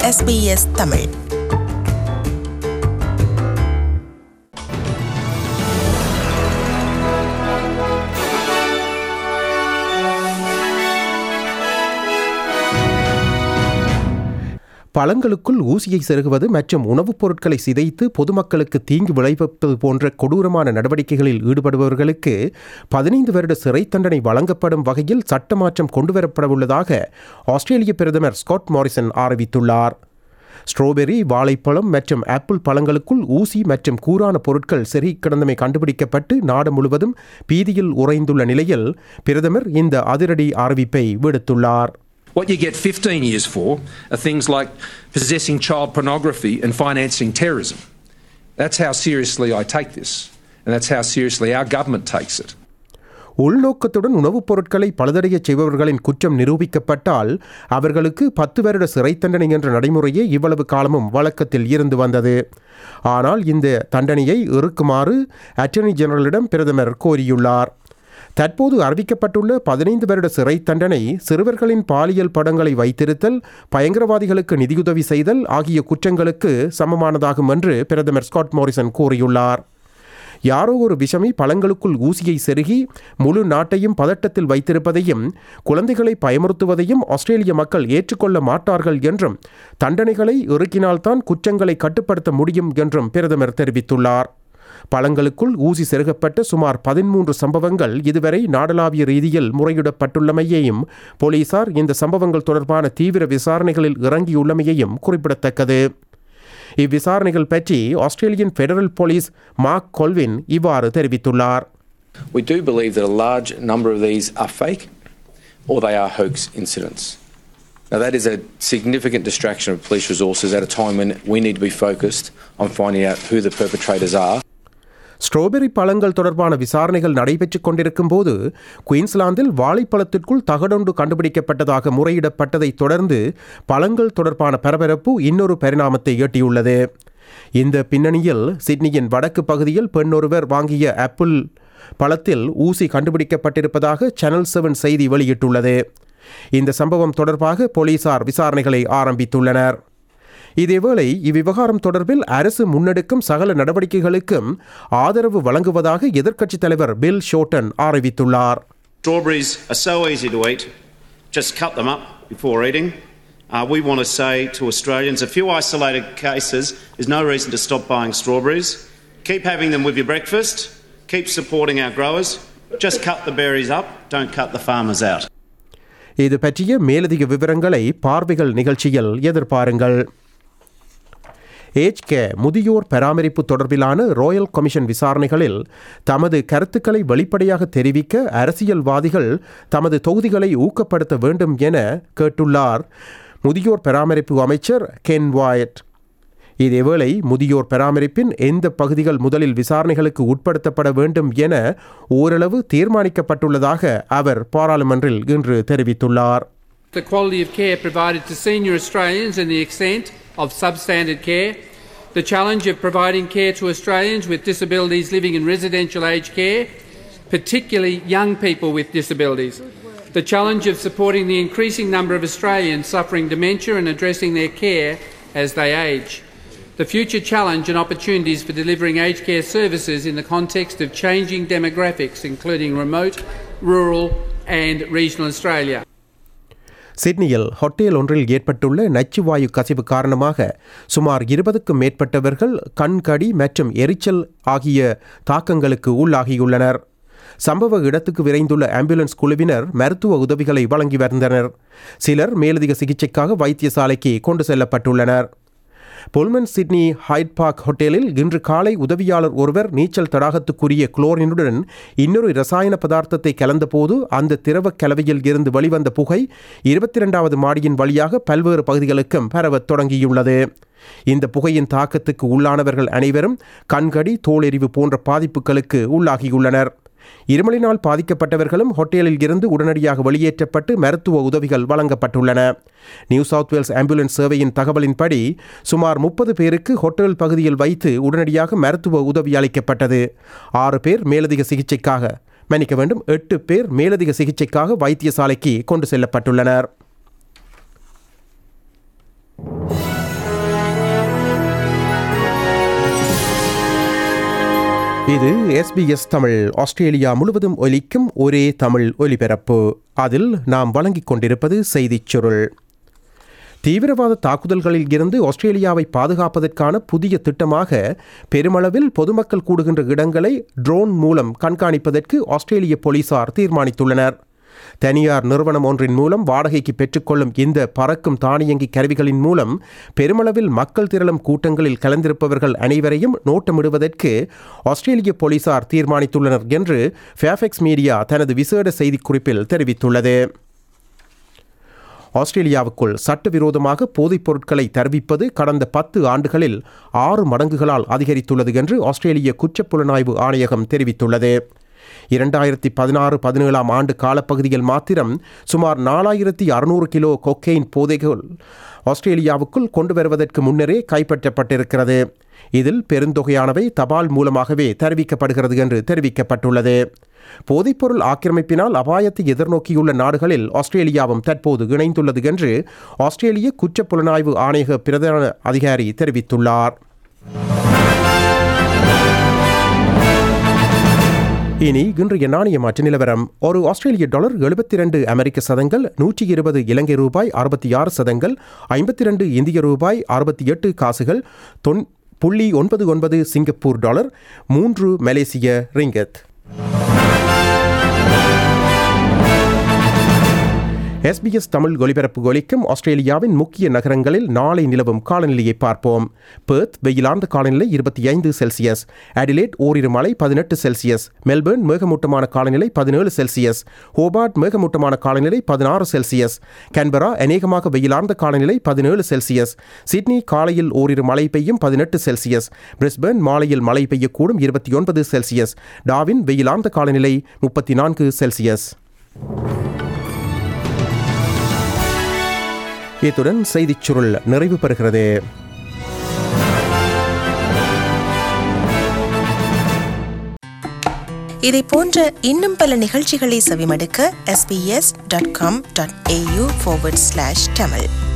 SBS Tamil பழங்களுக்குள் ஊசியை செருகுவது மற்றும் உணவுப் பொருட்களை சிதைத்து பொதுமக்களுக்கு தீங்கு விளைவிப்பது போன்ற கொடூரமான நடவடிக்கைகளில் ஈடுபடுபவர்களுக்கு பதினைந்து வருட சிறை தண்டனை வழங்கப்படும் வகையில் சட்ட மாற்றம் கொண்டுவரப்படவுள்ளதாக ஆஸ்திரேலிய பிரதமர் ஸ்காட் மாரிசன் அறிவித்துள்ளார் ஸ்ட்ராபெரி வாழைப்பழம் மற்றும் ஆப்பிள் பழங்களுக்குள் ஊசி மற்றும் கூரான பொருட்கள் செருகி கிடந்தமை கண்டுபிடிக்கப்பட்டு நாடு முழுவதும் பீதியில் உறைந்துள்ள நிலையில் பிரதமர் இந்த அதிரடி அறிவிப்பை விடுத்துள்ளார் What you get 15 years for are things like possessing child pornography and financing terrorism. That's how seriously I take this, and that's how seriously our government takes it. உள்நோக்கத்துடன் உணவுப் பொருட்களை பழுதடையச் செய்பவர்களின் குற்றம் நிரூபிக்கப்பட்டால் அவர்களுக்கு பத்து வருட சிறை தண்டனை என்ற நடைமுறையே இவ்வளவு காலமும் வழக்கத்தில் இருந்து வந்தது ஆனால் இந்த தண்டனையை இறுக்குமாறு அட்டர்னி ஜெனரலிடம் பிரதமர் கோரியுள்ளார் தற்போது அறிவிக்கப்பட்டுள்ள பதினைந்து வருட சிறை தண்டனை சிறுவர்களின் பாலியல் படங்களை வைத்திருத்தல் பயங்கரவாதிகளுக்கு நிதியுதவி செய்தல் ஆகிய குற்றங்களுக்கு சமமானதாகும் என்று பிரதமர் ஸ்காட் மோரிசன் கூறியுள்ளார் யாரோ ஒரு விஷமி பழங்களுக்குள் ஊசியை செருகி முழு நாட்டையும் பதட்டத்தில் வைத்திருப்பதையும் குழந்தைகளை பயமுறுத்துவதையும் ஆஸ்திரேலிய மக்கள் ஏற்றுக்கொள்ள மாட்டார்கள் என்றும் தண்டனைகளை இறுக்கினால்தான் குற்றங்களை கட்டுப்படுத்த முடியும் என்றும் பிரதமர் தெரிவித்துள்ளார் பழங்களுக்குள் ஊசி செருகப்பட்ட சுமார் பதிமூன்று சம்பவங்கள் இதுவரை நாடளாவிய ரீதியில் முறையிடப்பட்டுள்ளமையையும் போலீசார் இந்த சம்பவங்கள் தொடர்பான தீவிர விசாரணைகளில் இறங்கியுள்ளமையையும் குறிப்பிடத்தக்கது இவ்விசாரணைகள் பற்றி Australian federal police Mark Colvin இவ்வாறு தெரிவித்துள்ளார் We do believe that a large number of these are fake or they are hoax incidents. Now, that is a significant distraction of police resources at a time when we need to be focused on finding out who the perpetrators are. Strawberry பழங்கள் தொடர்பான விசாரணைகள் நடைபெற்றுக் கொண்டிருக்கும் போது குயின்ஸ்லாந்தில் வாழைப்பழத்திற்குள் தகடொன்று கண்டுபிடிக்கப்பட்டதாக முறையிடப்பட்டதைத் தொடர்ந்து பழங்கள் தொடர்பான பரபரப்பு இன்னொரு பரிணாமத்தை எட்டியுள்ளது இந்த பின்னணியில் சிட்னியின் வடக்கு பகுதியில் பெண்ணொருவர் வாங்கிய ஆப்பிள் பழத்தில் ஊசி கண்டுபிடிக்கப்பட்டிருப்பதாக சேனல் செவன் செய்தி வெளியிட்டுள்ளது இந்த சம்பவம் தொடர்பாக போலீசார் விசாரணைகளை ஆரம்பித்துள்ளனர் இதேவேளை இவ்விவகாரம் தொடர்பில் அரசு முன்னெடுக்கும் சகல நடவடிக்கைகளுக்கும் ஆதரவு வழங்குவதாக எதிர்க்கட்சித் தலைவர் பில் ஷோட்டன் அறிவித்துள்ளார் Strawberries are so easy to eat, just cut them up before eating. Uh, we want to say to Australians a few isolated cases, there's no reason to stop buying strawberries. Keep having them with your breakfast, keep supporting our growers. Just cut the berries up, don't cut the farmers out. இது பற்றிய மேலதிக விவரங்களை பார்வைகள் நிகழ்ச்சியில் எதிர்பாருங்கள் age K முதியோர் பராமரிப்பு தொடர்பிலான ராயல் கமிஷன் விசாரணைகளில் தமது கருத்துக்களை வெளிப்படையாக தெரிவிக்க அரசியல்வாதிகள் தமது தொகுதிகளை ஊக்கப்படுத்த வேண்டும் என கேட்டுள்ளார் முதியோர் பராமரிப்பு அமைச்சர் கென் வாயட் இதேவேளை முதியோர் பராமரிப்பின் எந்த பகுதிகள் முதலில் விசாரணைகளுக்கு உட்படுத்தப்பட வேண்டும் என ஓரளவு தீர்மானிக்கப்பட்டுள்ளதாக அவர் பாராளுமன்றில் இன்று தெரிவித்துள்ளார் the quality of care provided to senior Australians and the extent of substandard care, the challenge of providing care to Australians with disabilities living in residential aged care, particularly young people with disabilities, the challenge of supporting the increasing number of Australians suffering dementia and addressing their care as they age. The future challenge and opportunities for delivering aged care services in the context of changing demographics, including remote, rural, and regional Australia. சிட்னியில் hotel ஒன்றில் ஏற்பட்டுள்ள நச்சுவாயு கசிவு காரணமாக சுமார் இருபதுக்கும் மேற்பட்டவர்கள் கண்கடி மற்றும் எரிச்சல் ஆகிய தாக்கங்களுக்கு உள்ளாகியுள்ளனர் சம்பவ இடத்துக்கு விரைந்துள்ள ஆம்புலன்ஸ் குழுவினர் மருத்துவ உதவிகளை வழங்கி வந்தனர் சிலர் மேலதிக சிகிச்சைக்காக வைத்தியசாலைக்கு கொண்டு செல்லப்பட்டுள்ளனர் பொல்மன் சிட்னி ஹைட் பார்க் ஹோட்டலில் இன்று காலை உதவியாளர் ஒருவர் நீச்சல் தடாகத்துக்குரிய குளோரினுடன் இன்னொரு ரசாயன பதார்த்தத்தை கலந்தபோது அந்த திரவ கலவையில் இருந்து வெளிவந்த புகை இருபத்தி இரண்டாவது மாடியின் வழியாக பல்வேறு பகுதிகளுக்கும் பரவத் தொடங்கியுள்ளது இந்த புகையின் தாக்கத்துக்கு உள்ளானவர்கள் அனைவரும் கண்கடி தோலெறிவு போன்ற பாதிப்புகளுக்கு உள்ளாகியுள்ளனர் இருமலினால் பாதிக்கப்பட்டவர்களும் ஹோட்டலில் இருந்து உடனடியாக வெளியேற்றப்பட்டு மருத்துவ உதவிகள் வழங்கப்பட்டுள்ளன நியூ சவுத் வேல்ஸ் ஆம்புலன்ஸ் சேவையின் தகவலின்படி சுமார் முப்பது பேருக்கு ஹோட்டல் பகுதியில் வைத்து உடனடியாக மருத்துவ உதவி அளிக்கப்பட்டது ஆறு பேர் மேலதிக சிகிச்சைக்காக மன்னிக்க வேண்டும் எட்டு பேர் மேலதிக சிகிச்சைக்காக வைத்தியசாலைக்கு கொண்டு செல்லப்பட்டுள்ளனர் இது எஸ்பிஎஸ் தமிழ் ஆஸ்திரேலியா முழுவதும் ஒலிக்கும் ஒரே தமிழ் ஒலிபரப்பு அதில் நாம் வழங்கிக் கொண்டிருப்பது செய்திச் சுருள் தீவிரவாத தாக்குதல்களில் இருந்து ஆஸ்திரேலியாவை பாதுகாப்பதற்கான புதிய திட்டமாக பெருமளவில் பொதுமக்கள் கூடுகின்ற இடங்களை ட்ரோன் மூலம் கண்காணிப்பதற்கு ஆஸ்திரேலிய போலீசார் தீர்மானித்துள்ளனர் தனியார் நிறுவனம் ஒன்றின் மூலம் வாடகைக்கு பெற்றுக்கொள்ளும் இந்த பறக்கும் தானியங்கி கருவிகளின் மூலம் பெருமளவில் மக்கள் திரளும் கூட்டங்களில் கலந்திருப்பவர்கள் அனைவரையும் நோட்டமிடுவதற்கு ஆஸ்திரேலிய போலீசார் தீர்மானித்துள்ளனர் என்று ஃபேஃபெக்ஸ் மீடியா தனது விசேட செய்திக்குறிப்பில் தெரிவித்துள்ளது ஆஸ்திரேலியாவுக்குள் சட்டவிரோதமாக போதைப் பொருட்களை தருவிப்பது கடந்த பத்து ஆண்டுகளில் ஆறு மடங்குகளால் அதிகரித்துள்ளது என்று ஆஸ்திரேலிய குற்றப்புலனாய்வு ஆணையகம் தெரிவித்துள்ளது இரண்டாயிரத்தி பதினாறு பதினேழாம் ஆண்டு காலப்பகுதியில் மாத்திரம் சுமார் நாலாயிரத்தி அறுநூறு கிலோ கொக்கெயின் போதைகள் ஆஸ்திரேலியாவுக்குள் கொண்டு வருவதற்கு முன்னரே கைப்பற்றப்பட்டிருக்கிறது இதில் பெருந்தொகையானவை தபால் மூலமாகவே தெரிவிக்கப்படுகிறது என்று தெரிவிக்கப்பட்டுள்ளது போதைப்பொருள் ஆக்கிரமிப்பினால் அபாயத்தை எதிர்நோக்கியுள்ள நாடுகளில் ஆஸ்திரேலியாவும் தற்போது இணைந்துள்ளது என்று ஆஸ்திரேலிய குற்றப்புலனாய்வு ஆணையக பிரதான அதிகாரி தெரிவித்துள்ளார் இனி இன்றைய நாணய மாற்று நிலவரம் ஒரு ஆஸ்திரேலிய டாலர் எழுபத்தி ரெண்டு அமெரிக்க சதங்கள் நூற்றி இருபது இலங்கை ரூபாய் அறுபத்தி ஆறு சதங்கள் ஐம்பத்தி ரெண்டு இந்திய ரூபாய் அறுபத்தி எட்டு காசுகள் தொன் புள்ளி ஒன்பது ஒன்பது சிங்கப்பூர் டாலர் மூன்று மலேசிய ரிங்கத் எஸ்பிஎஸ் தமிழ் ஒலிபரப்பு ஒலிக்கும் ஆஸ்திரேலியாவின் முக்கிய நகரங்களில் நாளை நிலவும் காலநிலையை பார்ப்போம் பெர்த் வெயிலார்ந்த காலநிலை இருபத்தி ஐந்து செல்சியஸ் அடிலேட் ஓரிரு மழை பதினெட்டு செல்சியஸ் மெல்பர்ன் மேகமூட்டமான காலநிலை பதினேழு செல்சியஸ் ஹோபார்ட் மேகமூட்டமான காலநிலை பதினாறு செல்சியஸ் கேன்பரா அநேகமாக வெயிலார்ந்த காலநிலை பதினேழு செல்சியஸ் சிட்னி காலையில் ஓரிரு மழை பெய்யும் பதினெட்டு செல்சியஸ் பிரிஸ்பர்ன் மாலையில் மழை பெய்யக்கூடும் இருபத்தி ஒன்பது செல்சியஸ் டாவின் வெயிலார்ந்த காலநிலை முப்பத்தி நான்கு செல்சியஸ் இத்துடன் செய்திச் சுருள் நிறைவு பெறுகிறது இதை போன்ற இன்னும் பல நிகழ்ச்சிகளை செவிமடுக்க sbs.com.au forward slash tamil